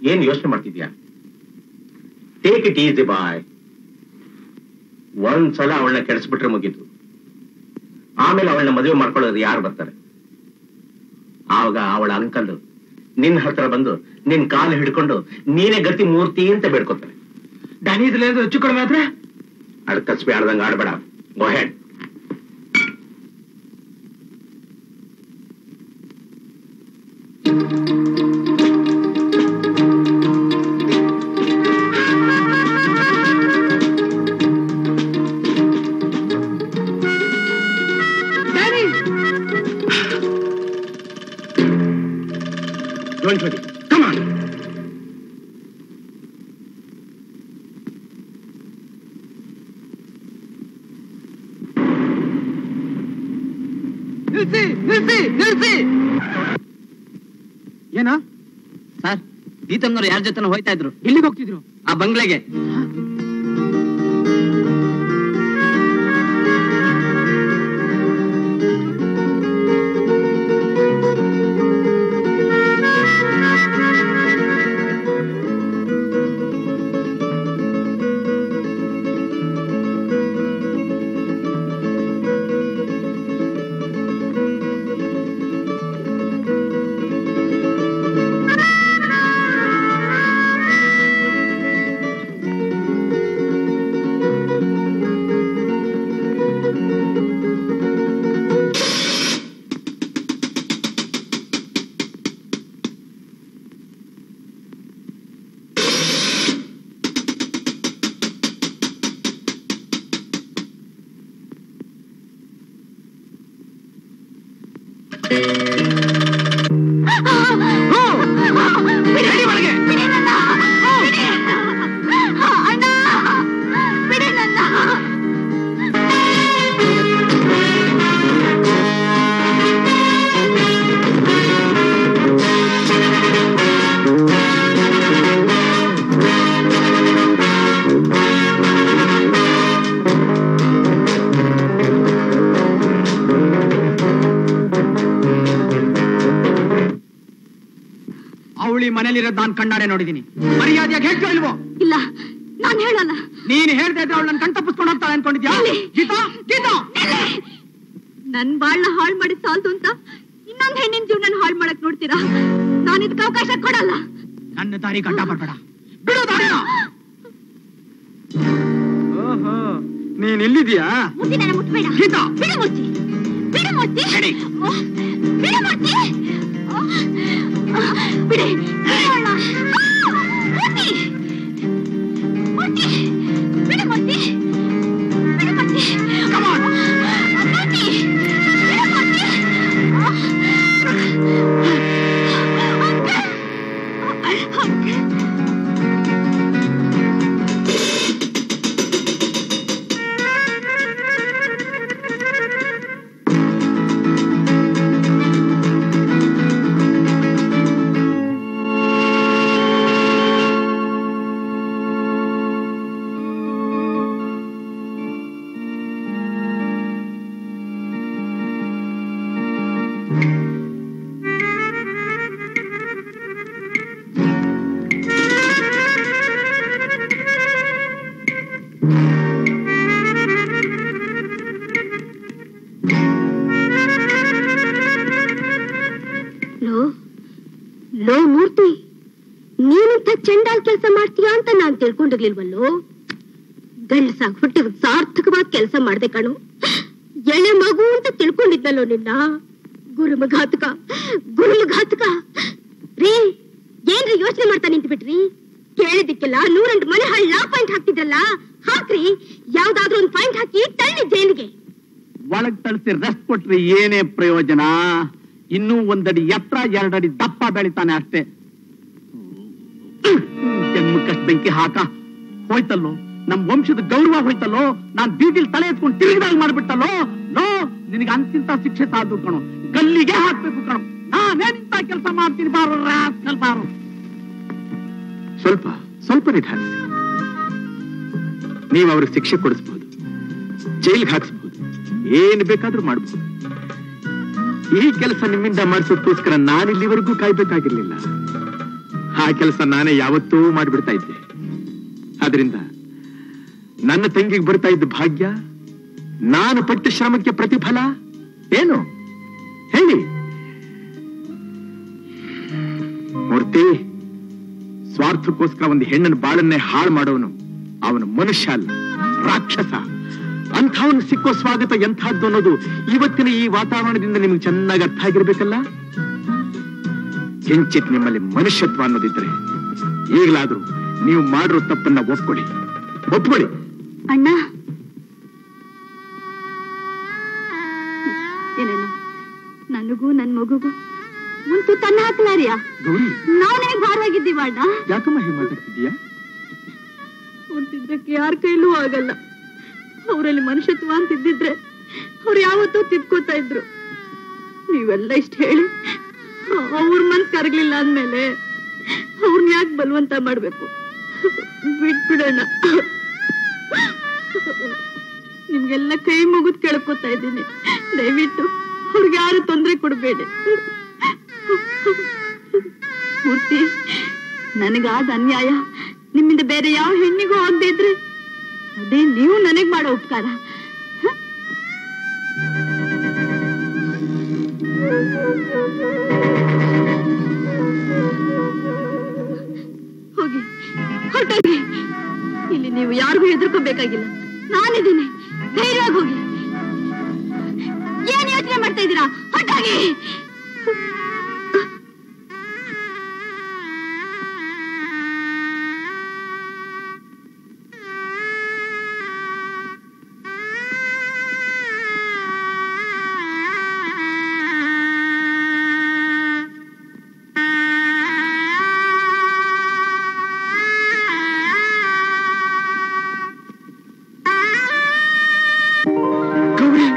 ಏನ್ ಯೋಚನೆ ಮಾಡ್ತಿದ್ಯಾ ಟೇಕ್ ಇಟ್ ಈಸಿ ಬಾಯ್ ಒಂದ್ಸಲ ಅವಳನ್ನ ಕೆಡಿಸ್ಬಿಟ್ರೆ ಮುಗೀತು ಆಮೇಲೆ ಅವಳನ್ನ ಮದುವೆ ಮಾಡ್ಕೊಳ್ಳೋದು ಯಾರು ಬರ್ತಾರೆ ಆವಾಗ ಅವಳ ಅಂಕಲ್ ನಿನ್ ಹತ್ರ ಬಂದು ನಿನ್ ಕಾಲು ಹಿಡ್ಕೊಂಡು ನೀನೇ ಗತಿ ಮೂರ್ತಿ ಅಂತ ಬೇಡ್ಕೊತಾರೆ ಡ್ಯಾನಿ ಇದ್ರಲ್ಲಿ ಹೆಚ್ಚು ಕಡಿಮೆ ಆದ್ರೆ ಅಡ್ಕಸ್ಬಿ ಆಡ್ದಂಗ ಆಡ್ಬೇಡ go ahead Danny don't worry come on ನಿಲ್ಸಿ ನಿಲ್ಸಿ ನಿಲ್ಸಿ ಏನ ಸರ್ ಗೀತಮ್ಮನವ್ರು ಯಾರ ಜೊತೆ ಹೋಯ್ತಾ ಇದ್ರು ಎಲ್ಲಿಗೆ ಹೋಗ್ತಿದ್ರು ಆ ಬಂಗ್ಲೆಗೆ ಅವಳಿ ಮನೇಲಿರೋದ್ ನಾನ್ ಕಣ್ಣಾರೆ ನೋಡಿದೀನಿ ಮರ್ಯಾದೆಯಾಗಿ ಹೇಳ್ತೀಯೋ ಇಲ್ವೋ ಇಲ್ಲ ನಾನ್ ಹೇಳಲ್ಲ ನೀನ್ ಹೇಳ್ತಾ ಇದ್ರೆ ಅವಳು ನನ್ ಕಣ್ ತಪ್ಪಿಸ್ಕೊಂಡು ಹೋಗ್ತಾಳೆ ಅನ್ಕೊಂಡಿದ್ಯಾ ಗೀತಾ ಗೀತಾ ನನ್ ಬಾಳ್ನ ಹಾಳ್ ಮಾಡಿ ಸಾಲ್ದು ಅಂತ ಇನ್ನೊಂದ್ ಹೆಣ್ಣಿನ ಜೀವನ ಹಾಳ್ ಮಾಡಕ್ ನೋಡ್ತೀರಾ ನಾನು ಇದಕ್ಕೆ ಅವಕಾಶ ಕೊಡಲ್ಲ ನನ್ನ ದಾರಿ ಗಡ್ಡ ಬರ್ಬೇಡ ಬಿಡು ದಾರಿನ ಓಹೋ ನೀನ್ ಇಲ್ಲಿದ್ಯಾ ಮುತ್ತಿ ನನ್ನ ಮುಟ್ಬೇಡ ಗೀತಾ ಬಿಡು ಮುತ್ತಿ ಬಿಡು ಮುತ್ತಿ ಹೇಳಿ. ಓ, ಬಿಡು ಮುತ್ತಿ ಓ, ಆ, ಬಿಡಿ ಬಿಡು ಅವ್ಳ್ನ. ಆ, ಮುತ್ತಿ ಮುತ್ತಿ ಬಿಡು ಮುತ್ತಿ ಬಿಡು ಮುತ್ತಿ Come on. ಮುತ್ತಿ ಬಿಡು ಮುತ್ತಿ ಆ, ಅಂಕಲ್ ಅಂಕಲ್ ಲೋ ಲೋ ಮೂರ್ತಿ ನೀನಿಂತ ಚಂಡಾಲ್ ಕೆಲಸ ಮಾಡ್ತೀಯಾ ಅಂತ ನಾನ್ ತಿಳ್ಕೊಂಡಿರ್ಲಿಲ್ವಲ್ಲೋ ಗಂಡಸಾಗ್ ಹುಟ್ಟಿದ ಸಾರ್ಥಕವಾದ ಕೆಲಸ ಮಾಡ್ದೆ ಕಣು ಎಳೆ ಮಗು ಅಂತ ತಿಳ್ಕೊಂಡಿದ್ದಲ್ಲೋ ನಿನ್ನ ಗುರುಮಘಾತಕ ಗುರುಮಘಾತಕ ರೀ ಏನ್ರಿ ಯೋಚನೆ ಮಾಡ್ತಾ ನಿಂತು ಬಿಟ್ರಿ ಕೇಳಿದಿಕ್ಕೆಲ್ಲ ನೂರೆಂಟು ಮನೆ ಹಳ್ಳ ಪಾಯಿಂಟ್ ಹಾಕ್ತಿದ್ರಲ್ಲ ಹಾಕ್ರಿ ಯಾವ್ದಾದ್ರೂ ಒಂದ್ ಪಾಯಿಂಟ್ ಹಾಕಿ ತಳ್ಳಿ ಜೈಲಿಗೆ ಒಳಗ್ ತಳಿಸಿ ರೆಸ್ಟ್ ಕೊಟ್ರಿ ಏನೇ ಪ್ರಯೋಜನ ಇನ್ನೂ ಒಂದಡಿ ಎತ್ತರ ಎರಡಡಿ ದಪ್ಪ ಬೆಳಿತಾನೆ ಅಷ್ಟೇ ಜನ್ಮಕ್ಕಷ್ಟು ಬೆಂಕಿ ಹಾಕ ಹೋಯ್ತಲ್ಲೋ ನಮ್ ವಂಶದ ಗೌರವ ಹೋಯ್ತಲ್ಲೋ ನಾನ್ ಬೀದಿಲ್ ತಲೆ ಎತ್ಕೊಂಡು ತಿರುಗಿದಾಗ ಮಾಡ್ಬಿಟ್ಟಲ್ಲೋ ಲೋ ನಿನಗೆ ಅಂತಿಂತ ಶಿಕ್ಷೆ ಸಾಧು ಕಣು ಗಲ್ಲಿಗೆ ಹಾಕ್ಬೇಕು ಕಣು ನಾನೆಂತ ಕೆಲಸ ಮಾಡ್ತೀನಿ ಬಾರು ರಾಸ್ಕಲ್ ಬಾರು ಸ್ವಲ್ಪ ಸ್ವಲ್ಪ ನಿಧಾನಿಸಿ ನೀವು ಅವ್ರಿಗೆ ಶಿಕ್ಷೆ ಕೊಡಿಸ್ಬೋದು ಜೈಲ್ಗೆ ಹಾಕ್ಸ್ಬೋದು ಏನ್ ಬೇಕಾದ್ರೂ ಮಾಡ್ಬೋದು ಈ ಕೆಲಸ ನಿಮ್ಮಿಂದ ಮಾಡಿಸೋದಕ್ಕೋಸ್ಕರ ನಾನಿಲ್ಲಿವರೆಗೂ ಕಾಯ್ಬೇಕಾಗಿರ್ಲಿಲ್ಲ ಆ ಕೆಲಸ ನಾನೇ ಯಾವತ್ತೂ ಮಾಡಿಬಿಡ್ತಾ ಇದ್ದೆ ಆದ್ರಿಂದ ನನ್ನ ತಂಗಿಗೆ ಬರ್ತಾ ಇದ್ದ ಭಾಗ್ಯ ನಾನು ಪಟ್ಟ ಶ್ರಮಕ್ಕೆ ಪ್ರತಿಫಲ ಏನು ಹೇಳಿ ಮೂರ್ತಿ ಸ್ವಾರ್ಥಕ್ಕೋಸ್ಕರ ಒಂದು ಹೆಣ್ಣನ ಬಾಳನ್ನೇ ಹಾಳು ಮಾಡೋನು ಅವನು ಮನುಷ್ಯ ಅಲ್ಲ ರಾಕ್ಷಸ ಅಂಥವನು ಸಿಕ್ಕೋ ಸ್ವಾಗತ ಎಂಥದ್ದು ಅನ್ನೋದು ಇವತ್ತಿನ ಈ ವಾತಾವರಣದಿಂದ ನಿಮ್ಗೆ ಚೆನ್ನಾಗಿ ಅರ್ಥ ಆಗಿರ್ಬೇಕಲ್ಲ ಕಿಂಚಿತ್ ನಿಮ್ಮಲ್ಲಿ ಮನುಷ್ಯತ್ವ ಅನ್ನೋದಿದ್ರೆ ಈಗಲಾದ್ರೂ ನೀವು ಮಾಡಿರೋ ತಪ್ಪನ್ನ ಒಪ್ಕೊಳ್ಳಿ ಒಪ್ಕೊಳ್ಳಿ ಅಣ್ಣ ಏನೇನು ನನಗೂ ನನ್ ಮಗುಗೂ ಒಂದು ತನ್ನ ಹಾಕ್ಲಾರಿಯಾ ಗೌರಿ ನಾನೇ ಭಾರವಾಗಿದ್ದೀವ ಅಣ್ಣ ಯಾಕಮ್ಮ ಹೀಗೆ ಮಾತಾಡ್ತಿದೀಯಾ ಅಂತಿದ್ದಕ್ಕೆ ಯಾರ ಕೈಲೂ ಆಗಲ್ಲ ಅವರಲ್ಲಿ ಮನುಷ್ಯತ್ವ ಅಂತಿದ್ದಿದ್ರೆ ಅವ್ರು ಯಾವತ್ತೂ ತಿದ್ಕೋತಾ ಇದ್ರು ನೀವೆಲ್ಲ ಇಷ್ಟ ಹೇಳಿ ಅವ್ರ ಮನ್ಸ್ ಕರಗ್ಲಿಲ್ಲ ಅಂದ್ಮೇಲೆ ಅವ್ರನ್ನ ಯಾಕೆ ಬಲವಂತ ಮಾಡ್ಬೇಕು ಬಿಟ್ಬಿಡೋಣ ನಿಮ್ಗೆಲ್ಲ ಕೈ ಮುಗಿದ್ ಕೇಳ್ಕೊತಾ ಇದ್ದೀನಿ ದಯವಿಟ್ಟು ಅವ್ರಿಗೆ ಯಾರು ತೊಂದರೆ ಕೊಡಬೇಡಿ ಮೂರ್ತಿ ನನಗಾದ ಅನ್ಯಾಯ ನಿಮ್ಮಿಂದ ಬೇರೆ ಯಾವ ಹೆಣ್ಣಿಗೂ ಆಗದೆ ಇದ್ರೆ ಅದೇ ನೀವು ನನಗ್ ಮಾಡೋ ಉಪಕಾರ ಹ? ಹೋಗಿ ಹೊರಟೋಗಿ ಇಲ್ಲಿ ನೀವು ಯಾರಿಗೂ ಹೆದರ್ಕೋಬೇಕಾಗಿಲ್ಲ ನಾನಿದ್ದೀನಿ ಧೈರ್ಯವಾಗಿ ಹೋಗಿ ಏನ್ ಯೋಚನೆ ಮಾಡ್ತಾ ಇದ್ದೀರಾ ಹೊರಟೋಗಿ ಗೌರಿ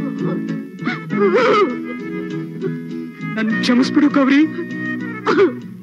ನನ್ ಕ್ಷಮಿಸ್ಬಿಡು ಗೌರಿ